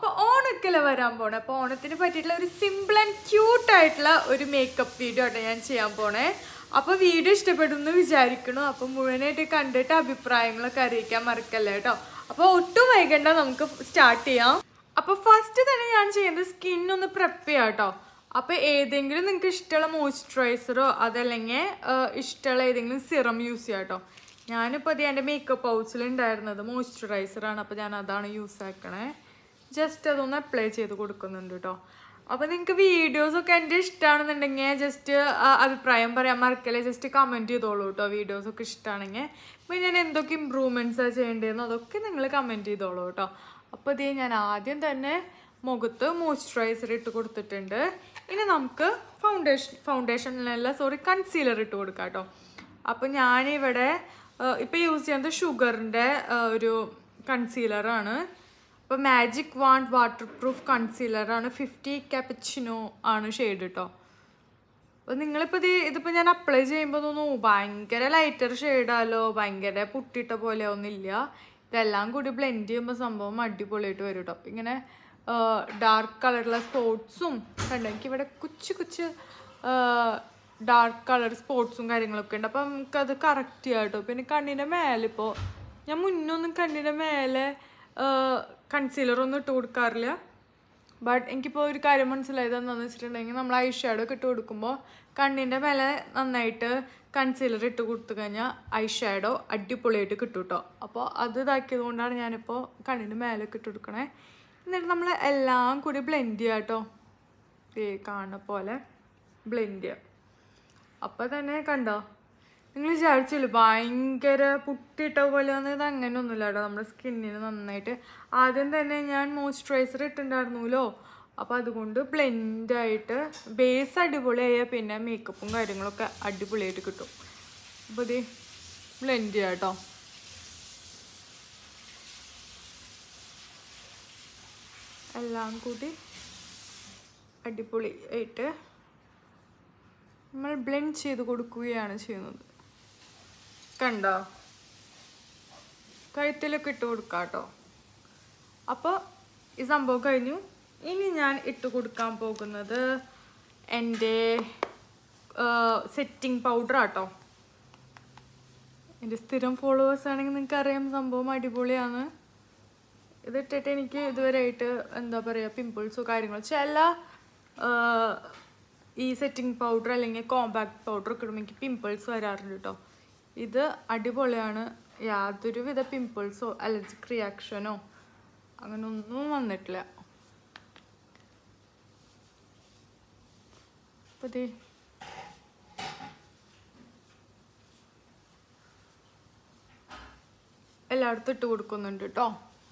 അപ്പൊ ഓണക്കല്ലേ വരാൻ പോണേ അപ്പൊ ഓണത്തിന് പറ്റിയിട്ടുള്ള ഒരു സിമ്പിൾ ആൻഡ് ക്യൂട്ട് ആയിട്ടുള്ള ഒരു മേക്കപ്പ് വീഡിയോ ആട്ടോ ഞാൻ ചെയ്യാൻ പോണേ അപ്പൊ വീഡിയോ ഇഷ്ടപ്പെടുന്നു വിചാരിക്കണു അപ്പൊ മുഴുവനായിട്ട് കണ്ടിട്ട് അഭിപ്രായങ്ങളൊക്കെ അറിയിക്കാൻ മറക്കല്ലേ കേട്ടോ അപ്പൊ ഒട്ടും വൈകണ്ട നമുക്ക് സ്റ്റാർട്ട് ചെയ്യാം അപ്പൊ ഫസ്റ്റ് തന്നെ ഞാൻ ചെയ്യുന്നത് സ്കിൻ ഒന്ന് പ്രെപ്പ് ചെയ്യാം കേട്ടോ അപ്പൊ ഏതെങ്കിലും നിങ്ങൾക്ക് ഇഷ്ടമുള്ള മോയ്സ്ചറൈസറോ അതല്ലെങ്കിൽ ഇഷ്ടമുള്ള ഏതെങ്കിലും സിറം യൂസ് ചെയ്യാം കേട്ടോ ഞാനിപ്പോൾ അത് എൻ്റെ മേക്കപ്പ് പൗച്ചിൽ ഉണ്ടായിരുന്നത് മോയ്സ്ചറൈസറാണ് അപ്പോൾ ഞാൻ അതാണ് യൂസ് ആക്കണേ ജസ്റ്റ് അതൊന്ന് അപ്ലൈ ചെയ്ത് കൊടുക്കുന്നുണ്ട് കേട്ടോ അപ്പോൾ നിങ്ങൾക്ക് വീഡിയോസൊക്കെ എൻ്റെ ഇഷ്ടമാണെന്നുണ്ടെങ്കിൽ ജസ്റ്റ് അഭിപ്രായം പറയാൻ മറക്കല്ലേ ജസ്റ്റ് കമൻറ്റ് ചെയ്തോളൂ കേട്ടോ വീഡിയോസൊക്കെ ഇഷ്ടമാണെങ്കിൽ അപ്പോൾ ഞാൻ എന്തൊക്കെ ഇമ്പ്രൂവ്മെൻറ്റ്സാണ് ചെയ്യേണ്ടതെന്ന് അതൊക്കെ നിങ്ങൾ കമൻറ്റ് ചെയ്തോളൂ കേട്ടോ അപ്പോൾ ഇതേ ഞാൻ ആദ്യം തന്നെ മുഖത്ത് മോയ്സ്ചറൈസർ ഇട്ട് കൊടുത്തിട്ടുണ്ട് ഇനി നമുക്ക് ഫൗണ്ടേഷൻ ഫൗണ്ടേഷനിലല്ല സോറി കൺസീലർ ഇട്ട് കൊടുക്കാം കേട്ടോ അപ്പോൾ ഞാനിവിടെ ഇപ്പോൾ യൂസ് ചെയ്യുന്നത് ഷുഗറിൻ്റെ ഒരു കൺസീലറാണ് അപ്പോൾ മാജിക് വാണ്ട് വാട്ടർ പ്രൂഫ് കൺസീലറാണ് ഫിഫ്റ്റി ക്യാപ്പച്ചിനോ ആണ് ഷെയ്ഡ് കേട്ടോ അപ്പോൾ നിങ്ങളിപ്പോൾ ഇത് ഇതിപ്പോൾ ഞാൻ അപ്ലൈ ചെയ്യുമ്പോൾ തോന്നുന്നു ഭയങ്കര ലൈറ്റർ ഷെയ്ഡാലോ ഭയങ്കര പുട്ടിട്ട പോലെ ഒന്നുമില്ല ഇതെല്ലാം കൂടി ബ്ലെൻഡ് ചെയ്യുമ്പോൾ സംഭവം അടിപൊളിയായിട്ട് വരും കേട്ടോ അപ്പം ഇങ്ങനെ ഡാർക്ക് കളറുള്ള സ്പോട്ട്സും കണ്ടോ എനിക്കിവിടെ കുച്ച് കുച്ച് ഡാർക്ക് കളർ സ്പോട്ട്സും കാര്യങ്ങളൊക്കെ ഉണ്ട് അപ്പം നമുക്കത് കറക്റ്റ് ചെയ്യാം കേട്ടോ പിന്നെ കണ്ണിൻ്റെ മേലെ ഇപ്പോൾ ഞാൻ മുന്നൊന്നും കണ്ണിൻ്റെ മേലെ കൺസീലർ ഒന്നും ഇട്ട് കൊടുക്കാറില്ല ബട്ട് എനിക്കിപ്പോൾ ഒരു കാര്യം മനസ്സിലായത് എന്താണെന്ന് വെച്ചിട്ടുണ്ടെങ്കിൽ നമ്മൾ ഐ ഷാഡോ ഒക്കെ ഇട്ട് കൊടുക്കുമ്പോൾ കണ്ണിൻ്റെ മേലെ നന്നായിട്ട് കൺസീലർ ഇട്ട് കൊടുത്തു കഴിഞ്ഞാൽ ഐ ഷാഡോ അടിപൊളിയായിട്ട് കിട്ടും കേട്ടോ അപ്പോൾ അത് ഇതാക്കിയത് കൊണ്ടാണ് ഞാനിപ്പോൾ കണ്ണിൻ്റെ മേലൊക്കെ ഇട്ട് കൊടുക്കണേ എന്നിട്ട് നമ്മൾ എല്ലാം കൂടി ബ്ലെൻഡ് ചെയ്യാം കേട്ടോ ഈ കാണുന്ന പോലെ ബ്ലെൻഡ് ചെയ്യാം അപ്പോൾ തന്നെ കണ്ടോ നിങ്ങൾ വിചാരിച്ചില്ല ഭയങ്കര പുട്ടിട്ട പോലെ വന്നത് അങ്ങനെയൊന്നുമില്ല കേട്ടോ നമ്മുടെ സ്കിന്നിന് നന്നായിട്ട് ആദ്യം തന്നെ ഞാൻ മോയ്സ്ചറൈസർ ഇട്ടിട്ടുണ്ടായിരുന്നല്ലോ അപ്പോൾ അതുകൊണ്ട് ബ്ലെൻഡായിട്ട് ബേസ് അടിപൊളിയായാൽ പിന്നെ മേക്കപ്പും കാര്യങ്ങളൊക്കെ അടിപൊളിയായിട്ട് കിട്ടും അപ്പോൾ ഇത് ബ്ലെൻഡ് ചെയ്യാം കേട്ടോ എല്ലാം കൂടി അടിപൊളി ആയിട്ട് നമ്മൾ ബ്ലെൻഡ് ചെയ്ത് കൊടുക്കുകയാണ് ചെയ്യുന്നത് കണ്ടോ കഴുത്തിലൊക്കെ ഇട്ട് കൊടുക്കാം കേട്ടോ അപ്പോൾ ഈ സംഭവം കഴിഞ്ഞു ഇനി ഞാൻ ഇട്ട് കൊടുക്കാൻ പോകുന്നത് എൻ്റെ സെറ്റിംഗ് പൗഡർ ആട്ടോ എൻ്റെ സ്ഥിരം ഫോളോവേഴ്സ് ആണെങ്കിൽ നിങ്ങൾക്ക് അറിയാം സംഭവം അടിപൊളിയാണ് ഇതിട്ടിട്ട് എനിക്ക് ഇതുവരെയായിട്ട് എന്താ പറയുക പിമ്പിൾസോ കാര്യങ്ങളോ ചില ഈ സെറ്റിംഗ് പൗഡർ അല്ലെങ്കിൽ കോമ്പാക്ട് പൗഡർ ഒക്കെ ഇടുമ്പോൾ എനിക്ക് പിമ്പിൾസ് വരാറുണ്ട് കേട്ടോ ഇത് അടിപൊളിയാണ് യാതൊരുവിധ പിമ്പിൾസോ അലർജിക് റിയാക്ഷനോ അങ്ങനെ ഒന്നും വന്നിട്ടില്ല അപ്പോൾ ദേ എല്ലായിടത്തും ഇട്ട് കൊടുക്കുന്നുണ്ട് കേട്ടോ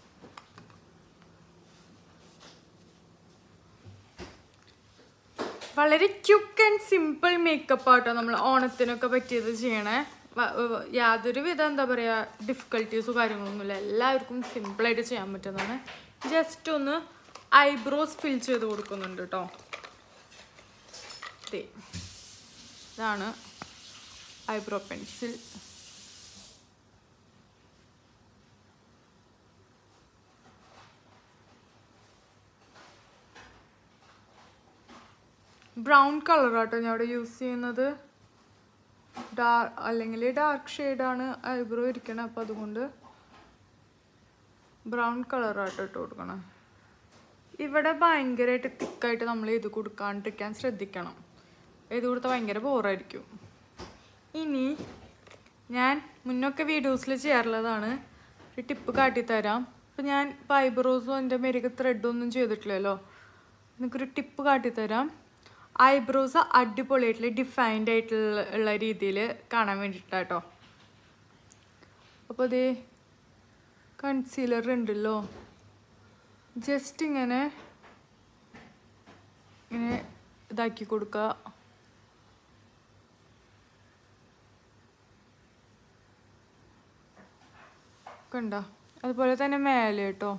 വളരെ ക്യുക്ക് ആൻഡ് സിമ്പിൾ മേക്കപ്പ് ആട്ടോ നമ്മൾ ഓണത്തിനൊക്കെ പറ്റിയത് ചെയ്യണേ യാതൊരു വിധ എന്താ പറയുക ഡിഫിക്കൽട്ടീസോ കാര്യങ്ങളൊന്നുമില്ല എല്ലാവർക്കും സിമ്പിളായിട്ട് ചെയ്യാൻ പറ്റുന്നതാണ് ജസ്റ്റ് ഒന്ന് ഐബ്രോസ് ഫിൽ ചെയ്ത് കൊടുക്കുന്നുണ്ട് കേട്ടോ ഇതാണ് ഐബ്രോ പെൻസിൽ ബ്രൗൺ കളറാട്ടോ ഞാൻ ഇവിടെ യൂസ് ചെയ്യുന്നത് ഡാർ അല്ലെങ്കിൽ ഡാർക്ക് ഷെയ്ഡാണ് ഐബ്രോ ഇരിക്കണത് അപ്പോൾ അതുകൊണ്ട് ബ്രൗൺ കളറാട്ടോ ഇട്ട് കൊടുക്കണം ഇവിടെ ഭയങ്കരമായിട്ട് തിക്കായിട്ട് നമ്മൾ ഇത് കൊടുക്കാണ്ടിരിക്കാൻ ശ്രദ്ധിക്കണം ഇത് കൊടുത്താൽ ഭയങ്കര ബോറായിരിക്കും ഇനി ഞാൻ മുന്നൊക്കെ വീഡിയോസിൽ ചെയ്യാറുള്ളതാണ് ഒരു ടിപ്പ് കാട്ടിത്തരാം ഇപ്പം ഞാൻ ഇപ്പോൾ ഐബ്രോസും എൻ്റെ മേരിക്ക് ത്രെഡൊന്നും ചെയ്തിട്ടില്ലല്ലോ എനിക്കൊരു ടിപ്പ് കാട്ടിത്തരാം ഐബ്രോസ് അടിപൊളിയായിട്ടുള്ള ഡിഫൈൻഡ് ആയിട്ടുള്ള ഉള്ള രീതിയിൽ കാണാൻ വേണ്ടിയിട്ടാട്ടോ അപ്പോൾ ഇത് കൺസീലർ ഉണ്ടല്ലോ ജസ്റ്റ് ഇങ്ങനെ ഇങ്ങനെ ഇതാക്കി കൊടുക്കുക കണ്ട അതുപോലെ തന്നെ മേലെ കേട്ടോ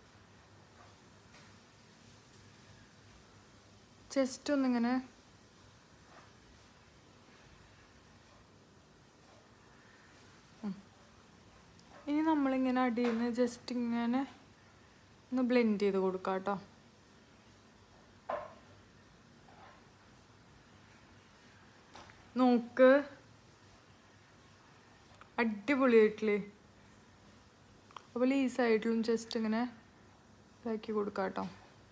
ജസ്റ്റ് ഒന്നിങ്ങനെ ഉം. ഇനി നമ്മളിങ്ങനെ അടിയിൽ നിന്ന് ജസ്റ്റ് ഇങ്ങനെ ഒന്ന് ബ്ലെൻഡ് ചെയ്ത് കൊടുക്കാം കേട്ടോ നോക്ക് അടിപൊളിയായിട്ടില്ലേ അപ്പോൾ ഈ സൈഡിലും ജസ്റ്റ് ഇങ്ങനെ ഇതാക്കി കൊടുക്കാം കേട്ടോ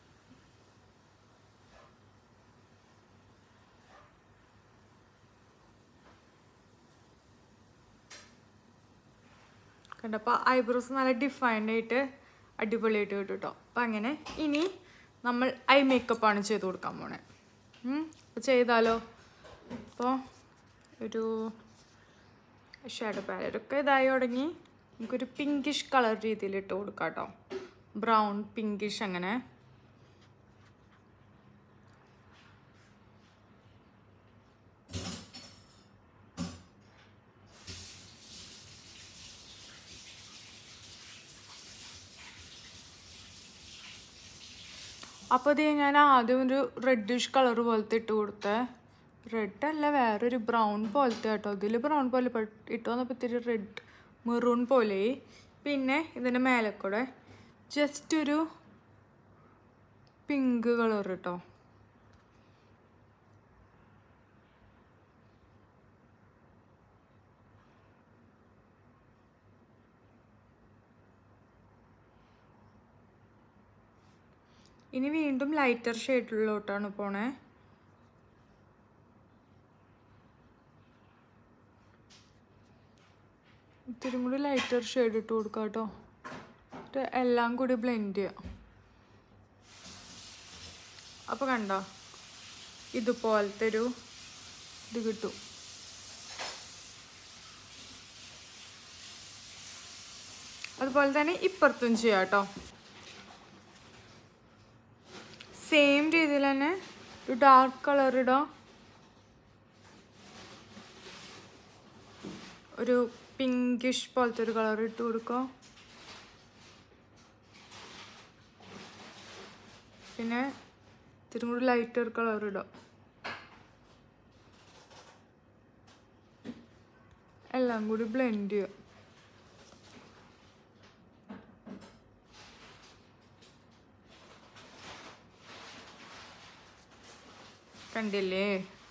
കണ്ടപ്പോൾ ഐബ്രോസ് നല്ല ഡിഫൈൻഡ് ആയിട്ട് അടിപൊളിയായിട്ട് കിട്ടും കേട്ടോ അപ്പം അങ്ങനെ ഇനി നമ്മൾ ഐ മേക്കപ്പാണ് ചെയ്ത് കൊടുക്കാൻ പോണേ അപ്പോൾ ചെയ്താലോ അപ്പോൾ ഒരു ഷാഡോ പാലറ്റൊക്കെ ഇതായി തുടങ്ങി നമുക്കൊരു പിങ്കിഷ് കളർ രീതിയിൽ ഇട്ട് കൊടുക്കാം കേട്ടോ ബ്രൗൺ പിങ്കിഷ് അങ്ങനെ അപ്പോൾ ഇത് ഞാൻ ആദ്യം ഒരു റെഡിഷ് കളർ പോലത്തെ ഇട്ട് കൊടുത്തേ റെഡ് അല്ല വേറൊരു ബ്രൗൺ പോലത്തെ കേട്ടോ ഇതിൽ ബ്രൗൺ പോലെ പെ- ഇട്ട് വന്നപ്പോൾ ഇത്തിരി റെഡ് മെറൂൺ പോലെ പിന്നെ ഇതിൻ്റെ മേലെ കൂടെ ജസ്റ്റ് ഒരു പിങ്ക് കളർ കേട്ടോ ഇനി വീണ്ടും ലൈറ്റർ ഷെയ്ഡിലോട്ടാണ് പോണേ ഇത്തിരി കൂടി ലൈറ്റർ ഷെയ്ഡ് ഇട്ട് കൊടുക്കാം കേട്ടോ എന്നിട്ട് എല്ലാം കൂടി ബ്ലെൻഡ് ചെയ്യാം അപ്പോൾ കണ്ടോ ഇതുപോലത്തെ ഒരു ഇത് കിട്ടും അതുപോലെ തന്നെ ഇപ്പുറത്തും ചെയ്യാം കേട്ടോ സെയിം രീതിയിൽ തന്നെ ഒരു ഡാർക്ക് കളർ ഇടാം ഒരു പിങ്കിഷ് പോലത്തെ ഒരു കളർ ഇട്ട് കൊടുക്കാം പിന്നെ ഇത്തിരി കൂടി ലൈറ്റർ കളർ ഇടാം എല്ലാം കൂടി ബ്ലെൻഡ് ചെയ്യാം കണ്ടില്ലേ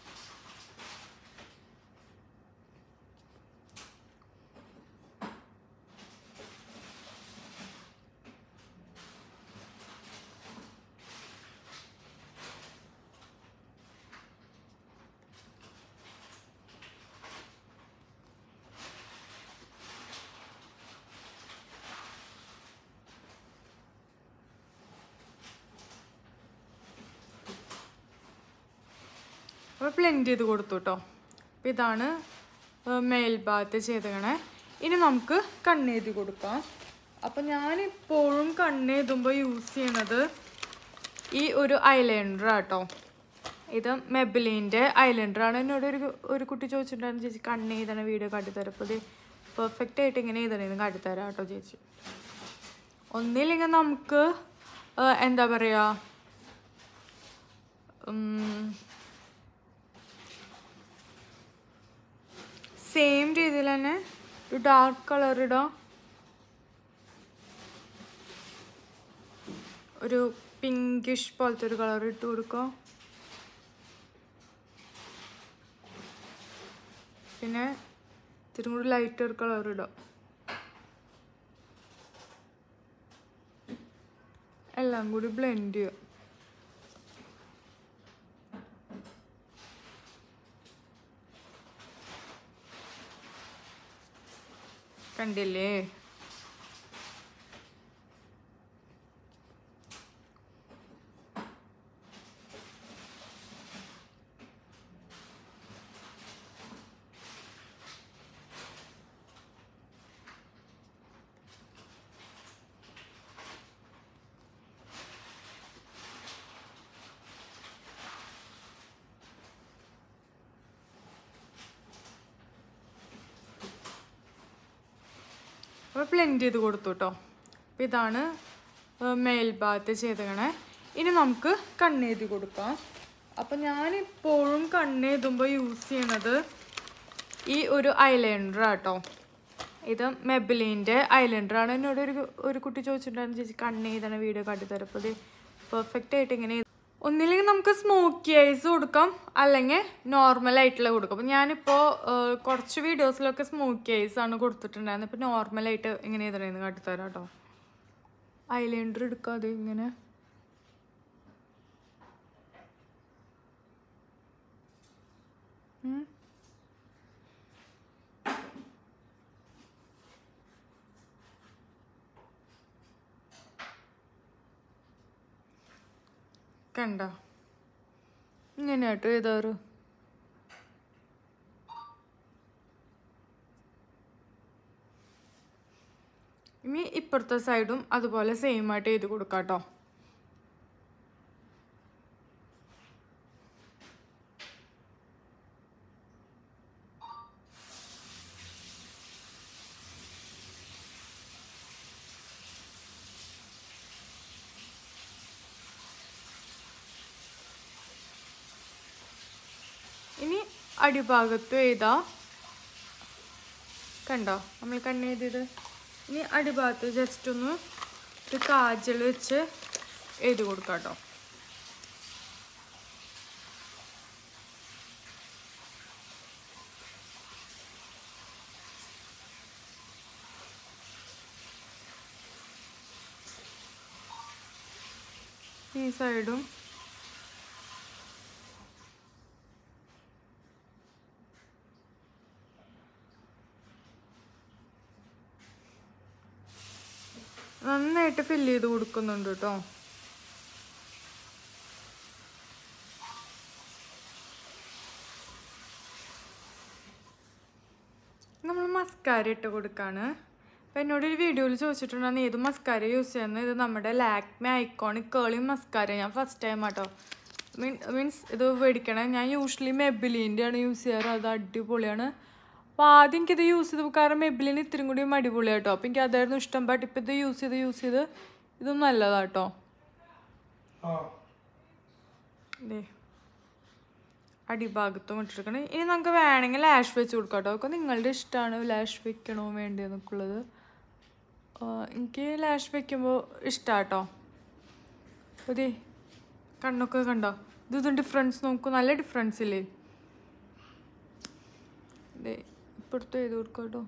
അപ്പോൾ ബ്ലെൻഡ് ചെയ്ത് കൊടുത്തു കേട്ടോ അപ്പോൾ ഇതാണ് ഏഹ് മേൽഭാഗത്ത് ചെയ്തേക്കണേ ഇനി നമുക്ക് കണ്ണെഴുതി കൊടുക്കാം അപ്പോൾ ഞാനിപ്പോഴും കണ്ണെഴുതുമ്പോൾ യൂസ് ചെയ്യണത് ഈ ഒരു ഐലൈനർ കേട്ടോ ഇത് മെബിലിൻ്റെ ഐലൈനറാണ് എന്നോട് ഒരു ഒരു കുട്ടി ചോദിച്ചിട്ടുണ്ടായിരുന്നു ചേച്ചി കണ്ണെഴുതണ വീഡിയോ കാട്ടിത്തരാം അപ്പോൾ ഇത് പെർഫെക്റ്റ് ആയിട്ട് ഇങ്ങനെ എഴുതണേന്ന് കാട്ടിത്തരാം കേട്ടോ ചേച്ചി ഒന്നില്ലെങ്കിൽ നമുക്ക് ഏഹ് എന്താ പറയുക സെയിം രീതിയിൽ തന്നെ ഒരു ഡാർക്ക് കളർ ഇടാം ഒരു പിങ്കിഷ് പോലത്തെ ഒരു കളർ ഇട്ട് കൊടുക്കാം പിന്നെ ഇത്തിരി കൂടി ലൈറ്റർ കളർ ഇടാം എല്ലാം കൂടി ബ്ലെൻഡ് ചെയ്യാം കണ്ടില്ലേ അപ്പോൾ ബ്ലെൻഡ് ചെയ്ത് കൊടുത്തു കേട്ടോ അപ്പോൾ ഇതാണ് ഏഹ് മേൽഭാഗത്ത് ചെയ്തേക്കണേ ഇനി നമുക്ക് കണ്ണെഴുതി കൊടുക്കാം അപ്പം ഞാനിപ്പോഴും കണ്ണെഴുതുമ്പോൾ യൂസ് ചെയ്യണത് ഈ ഒരു ഐലൈനർ കേട്ടോ ഇത് മെബിലിൻ്റെ ഐലൻഡറാണ് എന്നോട് ഒരു ഒരു കുട്ടി ചോദിച്ചിട്ടുണ്ടായിരുന്നു ചേച്ചി കണ്ണ് എഴുതണ വീഡിയോ കാട്ടിത്തരാം അപ്പോൾ ഇത് പെർഫെക്റ്റ് ആയിട്ട് ഇങ്ങനെ എഴുതി- ഒന്നില്ലെങ്കിൽ നമുക്ക് സ്മോക്കി ഐസ് കൊടുക്കാം അല്ലെങ്കിൽ നോർമൽ ആയിട്ടുള്ള കൊടുക്കാം അപ്പോൾ ഞാനിപ്പോൾ കുറച്ച് വീഡിയോസിലൊക്കെ സ്മോക്കി ഐസ് ആണ് കൊടുത്തിട്ടുണ്ടായിരുന്നത് ഇപ്പോൾ നോർമലായിട്ട് ഇങ്ങനെ എഴുതണേന്ന് കാട്ടിത്തരാം കേട്ടോ ഐലൈനർ എടുക്കാതെ ഇങ്ങനെ ഉം. കണ്ട ഇങ്ങനെ കേട്ടോ ഏതാറ് ഇനി ഇപ്പുറത്തെ സൈഡും അതുപോലെ സെയിം ആയിട്ട് ചെയ്ത് കൊടുക്കാം കേട്ടോ ഇനി അടിഭാഗത്തും എഴുതാ കണ്ടോ നമ്മൾ കണ്ണെഴുതിയത് ഇനി അടിഭാഗത്ത് ജസ്റ്റ് ഒന്ന് ഒരു കാജൽ വെച്ച് എഴുതി കൊടുക്കാം കേട്ടോ ഈ സൈഡും നന്നായിട്ട് ഫില്ല് ചെയ്ത് കൊടുക്കുന്നുണ്ട് കേട്ടോ നമ്മൾ മസ്കാര ഇട്ട് കൊടുക്കാണ് അപ്പം എന്നോട് ഒരു വീഡിയോയിൽ ചോദിച്ചിട്ടുണ്ടായിരുന്നു ഏത് മസ്കാര യൂസ് ചെയ്യുന്നത് ഇത് നമ്മുടെ ലാക്മി ഐക്കോണിക് കേളിങ് മസ്കാര ഞാൻ ഫസ്റ്റ് ടൈം ആട്ടോ മീൻ മീൻസ് ഇത് മേടിക്കണേ ഞാൻ യൂഷ്വലി മെബിലിൻ്റെ ആണ് യൂസ് ചെയ്യാറ് അത് അടിപൊളിയാണ് അപ്പോൾ ആദ്യം എനിക്കിത് യൂസ് ചെയ്ത് കാരണം മെബിലിന് ഇത്തിരി കൂടിയും അടിപൊളിയാട്ടോ അപ്പോൾ എനിക്ക് അതായിരുന്നു ഇഷ്ടം ബട്ട് ഇപ്പം ഇത് യൂസ് ചെയ്ത് യൂസ് ചെയ്ത് ഇതും നല്ലതാട്ടോ ദേ അടിഭാഗത്തും ഇട്ടിരിക്കണം ഇനി നമുക്ക് വേണമെങ്കിൽ ലാഷ് വെച്ച് കൊടുക്കാം കേട്ടോ അതൊക്കെ നിങ്ങളുടെ ഇഷ്ടമാണ് ലാഷ് വെക്കണോ വേണ്ടിയെന്നൊക്കെ ഉള്ളത് ആ, എനിക്ക് ലാഷ് വെക്കുമ്പോൾ ഇഷ്ടാട്ടോ അതെ കണ്ണൊക്കെ കണ്ടോ ഇത് ഇത് ഡിഫറൻസ് നോക്കൂ നല്ല ഡിഫറൻസ് ഇല്ലേ ദേ ഇപ്പുറത്ത് ചെയ്ത് കൊടുക്കാം കേട്ടോ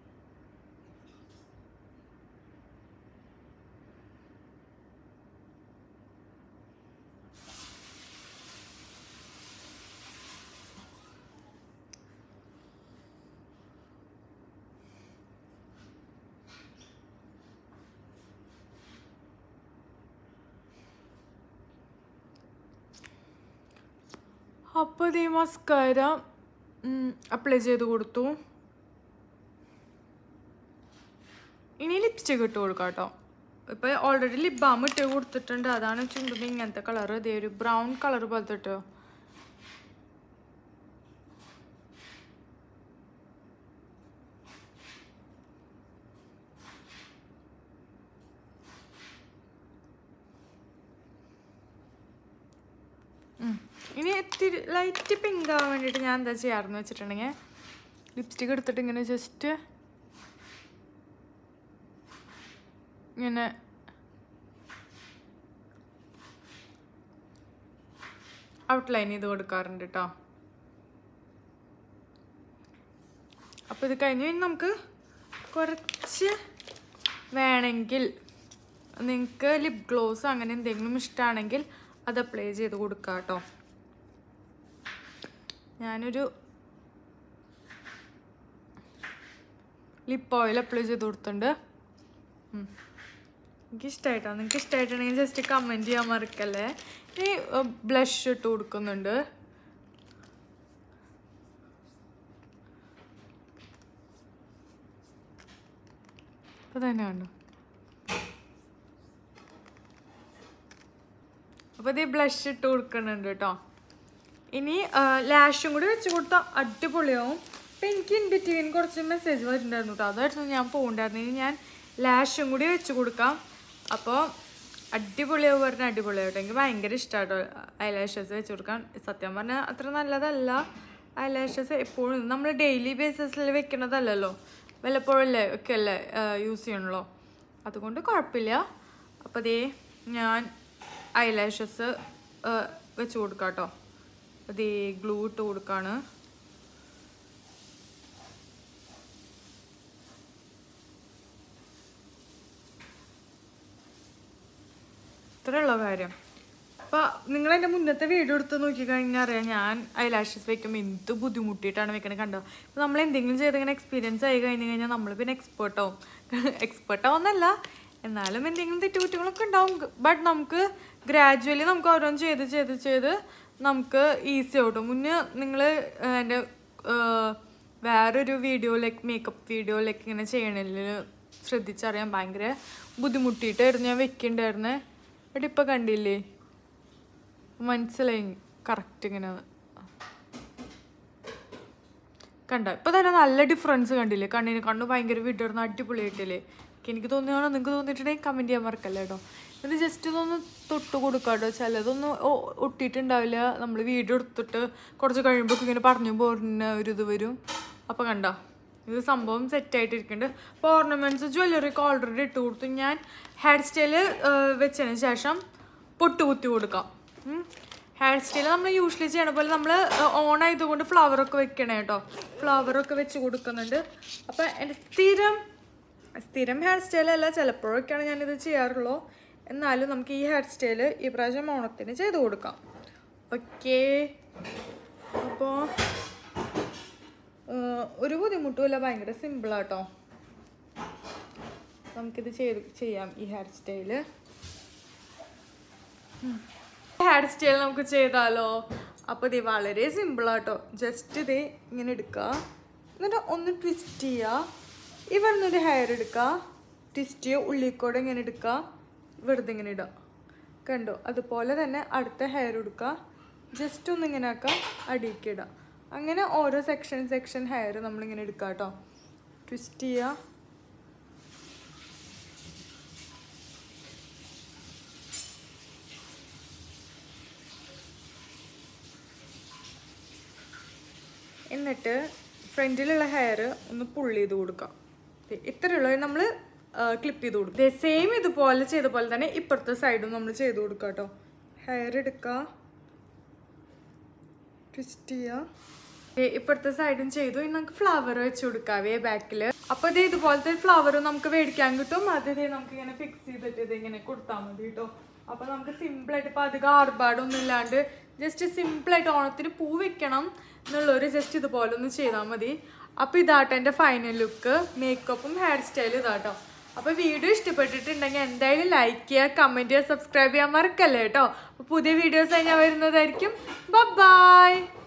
അപ്പോൾ ഈ മസ്കാര അപ്ലൈ ചെയ്ത് കൊടുത്തു ഇനി ലിപ്സ്റ്റിക് ഇട്ട് കൊടുക്കാം കേട്ടോ ഇപ്പോൾ ഓൾറെഡി ലിപ് ബാം ഇട്ട് കൊടുത്തിട്ടുണ്ട് അതാണ് ചുണ്ടിന് ഇങ്ങനത്തെ കളർ ഇതേ ഒരു ബ്രൗൺ കളർ പോലത്തെ ഇട്ടോ ഉം. ഇനി ഇത്തിരി ലൈറ്റ് പിങ്ക് ആവാൻ വേണ്ടിയിട്ട് ഞാൻ എന്താ ചെയ്യാറെന്ന് വെച്ചിട്ടുണ്ടെങ്കിൽ ലിപ്സ്റ്റിക് എടുത്തിട്ട് ഇങ്ങനെ ജസ്റ്റ് ഇങ്ങനെ ഔട്ട്ലൈൻ ചെയ്ത് കൊടുക്കാറുണ്ട് കേട്ടോ അപ്പോൾ ഇത് കഴിഞ്ഞ് ഇനി നമുക്ക് കുറച്ച് വേണമെങ്കിൽ നിങ്ങൾക്ക് ലിപ് ഗ്ലോസ് അങ്ങനെ എന്തെങ്കിലും ഇഷ്ടമാണെങ്കിൽ അത് അപ്ലൈ ചെയ്ത് കൊടുക്കുക കേട്ടോ ഞാനൊരു ലിപ്പ് ഓയിൽ അപ്ലൈ ചെയ്ത് കൊടുത്തിട്ടുണ്ട് ഉം. എനിക്ക് ഇഷ്ടമായിട്ടോ നിങ്ങൾക്ക് ഇഷ്ടമായിട്ടുണ്ടെങ്കിൽ ജസ്റ്റ് കമൻറ്റ് ചെയ്യാൻ മറക്കല്ലേ ഇനി ബ്ലഷ് ഇട്ട് കൊടുക്കുന്നുണ്ട് അപ്പോൾ തന്നെ കണ്ടോ അപ്പോൾ ഇത് ബ്ലഷ് ഇട്ട് കൊടുക്കുന്നുണ്ട് കേട്ടോ ഇനി ലാഷും കൂടി വെച്ച് കൊടുത്താൽ അടിപൊളിയാവും അപ്പം എനിക്ക് ഇൻ ബിറ്റ്വീൻ കുറച്ച് മെസ്സേജ് വരുന്നുണ്ടായിരുന്നു കേട്ടോ അതായിരുന്നു ഞാൻ പോകണ്ടായിരുന്നു ഇനി ഞാൻ ലാഷും കൂടി വെച്ച് കൊടുക്കാം അപ്പോൾ അടിപൊളിയാവും പറഞ്ഞാൽ അടിപൊളിയാവട്ടെ എനിക്ക് ഭയങ്കര ഇഷ്ടമാട്ടോ ഐലാഷസ് വെച്ച് കൊടുക്കാൻ സത്യം പറഞ്ഞാൽ അത്ര നല്ലതല്ല ഐലാഷസ് എപ്പോഴും നമ്മൾ ഡെയിലി ബേസിസിൽ വെക്കണതല്ലല്ലോ വല്ലപ്പോഴല്ലേ ഒക്കെ അല്ലേ യൂസ് ചെയ്യണല്ലോ അതുകൊണ്ട് കുഴപ്പമില്ല അപ്പോൾ ദേ ഞാൻ ഐലാഷസ് വെച്ച് കൊടുക്കാം കേട്ടോ അതേ ഗ്ലൂ ഇട്ട് കൊടുക്കാണ് ഇത്രയുള്ള കാര്യം അപ്പൊ നിങ്ങൾ എൻ്റെ മുന്നത്തെ വീഡിയോ എടുത്ത് നോക്കിക്കഴിഞ്ഞാൽ അറിയാം ഞാൻ ഐലാഷസ് വെക്കുമ്പോൾ എന്ത് ബുദ്ധിമുട്ടിയിട്ടാണ് വെക്കണത് കണ്ടോ ഇപ്പം നമ്മൾ എന്തെങ്കിലും ചെയ്ത് ഇങ്ങനെ എക്സ്പീരിയൻസ് ആയി കഴിഞ്ഞ് കഴിഞ്ഞാൽ നമ്മൾ പിന്നെ എക്സ്പേർട്ട് ആവും എക്സ്പേർട്ട് ആവുന്നല്ല എന്നാലും എന്തെങ്കിലും തെറ്റുകുറ്റങ്ങളൊക്കെ ഉണ്ടാവും ബട്ട് നമുക്ക് ഗ്രാജുവലി നമുക്ക് ഓരോന്ന് ചെയ്ത് ചെയ്ത് ചെയ്ത് നമുക്ക് ഈസി ആവട്ടും മുന്നേ നിങ്ങൾ എൻ്റെ വേറൊരു വീഡിയോയിലേക്ക് മേക്കപ്പ് വീഡിയോയിലേക്ക് ഇങ്ങനെ ചെയ്യണതിൽ ശ്രദ്ധിച്ചറിയാൻ ഭയങ്കര ബുദ്ധിമുട്ടിയിട്ടായിരുന്നു ഞാൻ വെക്കണ്ടായിരുന്നേ എന്നിട്ട് ഇപ്പം കണ്ടില്ലേ മനസ്സിലായി കറക്റ്റ് ഇങ്ങനെ കണ്ട ഇപ്പൊ തന്നെ നല്ല ഡിഫറൻസ് കണ്ടില്ലേ കണ്ണിന് കണ്ണ് ഭയങ്കര വിടർന്ന് അടിപൊളിയായിട്ടില്ലേ എനിക്ക് തോന്നിയാണോ നിങ്ങൾക്ക് തോന്നിയിട്ടുണ്ടെങ്കിൽ കമൻറ്റ് ചെയ്യാൻ മറക്കല്ലേ കേട്ടോ ഇത് ജസ്റ്റ് ഇതൊന്ന് തൊട്ട് കൊടുക്കാം കേട്ടോ ചിലതൊന്നും ഒ- ഒട്ടിയിട്ടുണ്ടാവില്ല നമ്മൾ വീഡിയോ എടുത്തിട്ട് കുറച്ച് കഴിയുമ്പോൾ ഇങ്ങനെ പറഞ്ഞു പോരുന്ന ഒരു ഇത് വരും അപ്പോൾ കണ്ടോ ഇത് സംഭവം സെറ്റായിട്ടിരിക്കുന്നുണ്ട് അപ്പോൾ ഓർണമെൻറ്റ്സ് ജ്വല്ലറി ഒക്കെ ഓൾറെഡി ഇട്ട് കൊടുത്തു ഞാൻ ഹെയർ സ്റ്റൈല് വെച്ചതിന് ശേഷം പൊട്ട് കുത്തി കൊടുക്കാം ഹെയർ സ്റ്റൈൽ നമ്മൾ യൂഷ്വലി ചെയ്യണ പോലെ നമ്മൾ ഓൺ ആയതുകൊണ്ട് ഫ്ലവറൊക്കെ വെക്കണേ കേട്ടോ ഫ്ലവറൊക്കെ വെച്ച് കൊടുക്കുന്നുണ്ട് അപ്പം എൻ്റെ സ്ഥിരം സ്ഥിരം ഹെയർ സ്റ്റൈലല്ല ചിലപ്പോഴൊക്കെയാണ് ഞാനിത് ചെയ്യാറുള്ളൂ എന്നാലും നമുക്ക് ഈ ഹെയർ സ്റ്റൈല് ഈ പ്രാവശ്യം ഓണത്തിന് ചെയ്ത് കൊടുക്കാം ഓക്കേ അപ്പോൾ ഒരു ബുദ്ധിമുട്ടുമില്ല ഭയങ്കര സിമ്പിളാട്ടോ നമുക്കിത് ചെയ്ത് ചെയ്യാം ഈ ഹെയർ സ്റ്റൈല് ഹെയർ സ്റ്റൈൽ നമുക്ക് ചെയ്താലോ അപ്പോൾ ഇത് വളരെ സിമ്പിളാട്ടോ ജസ്റ്റ് ഇത് ഇങ്ങനെ എടുക്കുക എന്നിട്ട് ഒന്ന് ട്വിസ്റ്റ് ചെയ്യുക ഇവിടുന്ന് ഒരു ഹെയർ എടുക്കുക ട്വിസ്റ്റ് ചെയ്യുക ഉള്ളിക്കൂടെ ഇങ്ങനെ എടുക്കുക വെറുതെ ഇങ്ങനെ ഇടുക കണ്ടോ അതുപോലെ തന്നെ അടുത്ത ഹെയർ എടുക്കുക ജസ്റ്റ് ഒന്ന് ഇങ്ങനെ ആക്കുക അടിയിലേക്ക് ഇടുക അങ്ങനെ ഓരോ സെക്ഷൻ സെക്ഷൻ ഹെയർ നമ്മളിങ്ങനെ എടുക്കുക കേട്ടോ ട്വിസ്റ്റ് ചെയ്യുക എന്നിട്ട് ഫ്രണ്ടിലുള്ള ഹെയർ ഒന്ന് പുള്ള് ചെയ്ത് കൊടുക്കാം ദേ ഇത്രയുള്ള നമ്മൾ ക്ലിപ്പ് ചെയ്ത് കൊടുക്കും സെയിം ഇതുപോലെ ചെയ്ത പോലെ തന്നെ ഇപ്പുറത്തെ സൈഡും നമ്മൾ ചെയ്ത് കൊടുക്കാം കേട്ടോ ഹെയർ എടുക്കുക ട്വിസ്റ്റ് ചെയ്യുക ദേ ഇപ്പുറത്തെ സൈഡും ചെയ്തു ഇനി നമുക്ക് ഫ്ലവർ വെച്ച് കൊടുക്കാവേ ബാക്കിൽ അപ്പോൾ ഇത് ഇതുപോലത്തെ ഫ്ലവർ നമുക്ക് മേടിക്കാൻ കിട്ടും അത് ദേ നമുക്ക് ഇങ്ങനെ ഫിക്സ് ചെയ്തിട്ട് ഇത് ഇങ്ങനെ കൊടുത്താൽ മതി കേട്ടോ അപ്പൊ നമുക്ക് സിമ്പിൾ ആയിട്ട് ഇപ്പൊ അധികം ആർഭാടൊന്നും ഇല്ലാണ്ട് ജസ്റ്റ് സിമ്പിൾ ആയിട്ട് ഓണത്തിന് പൂ വെക്കണം എന്നുള്ളൊരു ജസ്റ്റ് ഇതുപോലെ ഒന്ന് ചെയ്താൽ മതി അപ്പൊ ഇതാട്ടോ എൻ്റെ ഫൈനൽ ലുക്ക് മേക്കപ്പും ഹെയർ സ്റ്റൈലും ഇതാട്ടോ അപ്പൊ വീഡിയോ ഇഷ്ടപ്പെട്ടിട്ടുണ്ടെങ്കിൽ എന്തായാലും ലൈക്ക് ചെയ്യുക കമന്റ് ചെയ്യുക സബ്സ്ക്രൈബ് ചെയ്യാൻ മറക്കല്ലേ കേട്ടോ അപ്പൊ പുതിയ വീഡിയോസ് ഞാൻ വരുന്നതായിരിക്കും ബൈ